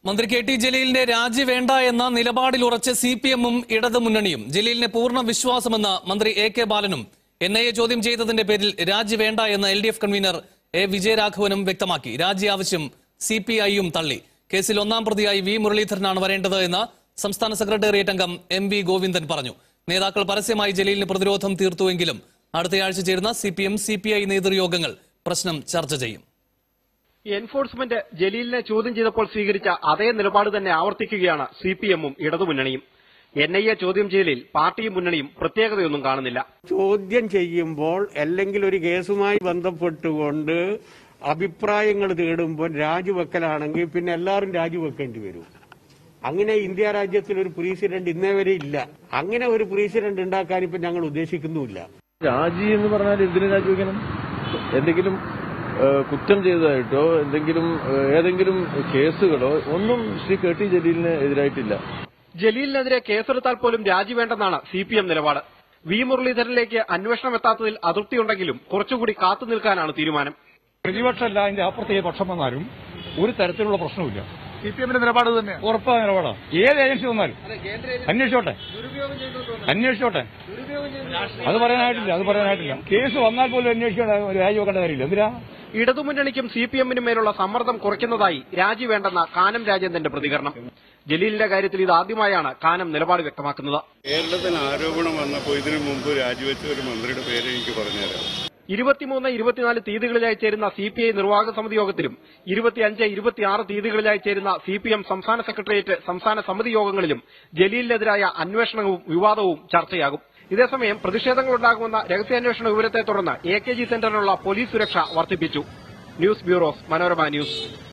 മന്ത്രി K T ജലീലിന്റെ രാജി വേണ്ട എന്ന നിലപാടിൽ ഉറച്ച സി പി എമ്മും ഇടതുമുന്നണിയും ജലീലിന് പൂർണ്ണ വിശ്വാസമെന്ന് മന്ത്രി എ കെ ബാലനും എൻ ഐ എ ചോദ്യം ചെയ്തതിന്റെ പേരിൽ രാജി വേണ്ട എന്ന് L D F convener A വിജയരാഘവനും വ്യക്തമാക്കി രാജി ആവശ്യം സി പി ഐയും തള്ളി കേസിൽ ഒന്നാം പ്രതിയായി വി മുരളീധരനാണ് വരേണ്ടത് എന്ന് സംസ്ഥാന സെക്രട്ടേറിയറ്റ് അംഗം എം വി ഗോവിന്ദൻ പറഞ്ഞു നേതാക്കൾ പരസ്യമായി ജലീലിന് പ്രതിരോധം തീർത്തുവെങ്കിലും അടുത്തയാഴ്ച ചേരുന്ന C P M C P I നേതൃയോഗങ്ങൾ പ്രശ്നം ചർച്ച ചെയ്യും എൻഫോഴ്സ്മെന്റ് ജലീലിനെ ചോദ്യം ചെയ്തപ്പോൾ സ്വീകരിച്ച അതേ നിലപാട് തന്നെ ആവർത്തിക്കുകയാണ് സി പി എമ്മും ഇടതുമുന്നണിയും എൻ ഐ എ ചോദ്യം ചെയ്യലിൽ പാർട്ടിയും മുന്നണിയും പ്രത്യേകതയൊന്നും കാണുന്നില്ല ചോദ്യം ചെയ്യുമ്പോൾ അല്ലെങ്കിൽ ഒരു കേസുമായി ബന്ധപ്പെട്ടുകൊണ്ട് അഭിപ്രായങ്ങൾ തേടുമ്പോൾ രാജിവെക്കലാണെങ്കിൽ പിന്നെ എല്ലാവരും രാജിവെക്കേണ്ടി വരും അങ്ങനെ ഇന്ത്യ രാജ്യത്തിൽ ഒരു പ്രസിഡന്റ് ഇന്നേ വരെ ഇല്ല അങ്ങനെ ഒരു പ്രസിഡന്റ് ഉണ്ടാക്കാൻ ഇപ്പൊ ഞങ്ങൾ ഉദ്ദേശിക്കുന്നുമില്ല രാജി എന്ന് പറഞ്ഞാൽ എന്തിനു രാജിവെക്കണം എന്തെങ്കിലും ഏഹ്, കുറ്റം ചെയ്തതായിട്ടോ എന്തെങ്കിലും ഏഹ്, ഏതെങ്കിലും കേസുകളോ ഒന്നും ശ്രീ കെ ടി ജലീലിന് എതിരായിട്ടില്ല ജലീലിനെതിരെ കേസെടുത്താൽ പോലും രാജി വേണ്ടെന്നാണ് സി പി എം നിലപാട് വി മുരളീധരനിലേക്ക് അന്വേഷണം എത്താത്തതിൽ അതൃപ്തിയുണ്ടെങ്കിലും കുറച്ചുകൂടി കാത്തു നിൽക്കാനാണ് തീരുമാനം പ്രതിപക്ഷമല്ല അതിന്റെ അപ്പുറത്തെ പക്ഷം വന്നാലും ഒരു തരത്തിലുള്ള പ്രശ്നവുമില്ല സി പി എമ്മിന്റെ നിലപാട് തന്നെ ഉറപ്പാ നിലപാടാ ഏത് ഏജൻസി വന്നാലും അന്വേഷിച്ചോട്ടെ അന്വേഷിച്ചോട്ടെ അത് പറയാനായിട്ടില്ല അത് പറയാനായിട്ടില്ല കേസ് വന്നാൽ പോലും അന്വേഷിക്കേണ്ട രാജിവെക്കേണ്ട കാര്യമില്ല എന്തിനാ ഇടതുമുന്നണിക്കും സി പി എമ്മിനും മേലുള്ള സമ്മർദ്ദം കുറയ്ക്കുന്നതായി രാജി വേണ്ടെന്ന കാനം രാജേന്ദ്രന്റെ പ്രതികരണം ജലീലിന്റെ കാര്യത്തിൽ ഇത് ആദ്യമായാണ് കാനം നിലപാട് വ്യക്തമാക്കുന്നത് കേരളത്തിൽ ആരോപണം വന്നപ്പോൾ ഇതിനു മുമ്പ് രാജിവെച്ച ഒരു മന്ത്രിയുടെ പേര് എനിക്ക് പറഞ്ഞുതരാം ഇരുപത്തിമൂന്ന് ഇരുപത്തിനാല് തീയതികളിലായി ചേരുന്ന സി പി ഐ നിർവാഹക സമിതി യോഗത്തിലും ഇരുപത്തിയഞ്ച് ഇരുപത്തിയാറ് തീയതികളിലായി ചേരുന്ന സി പി എം സംസ്ഥാന സെക്രട്ടേറിയറ്റ് സംസ്ഥാന സമിതി യോഗങ്ങളിലും ജലീലിനെതിരായ അന്വേഷണവും വിവാദവും ചർച്ചയാകും ഇതേസമയം പ്രതിഷേധങ്ങളുണ്ടാകുമെന്ന രഹസ്യാന്വേഷണ വിവരത്തെ തുടർന്ന് എ കെ ജി സെന്ററിനുള്ള പോലീസ് സുരക്ഷ വർദ്ധിപ്പിച്ചു ന്യൂസ് ബ്യൂറോ മനോരമ ന്യൂസ്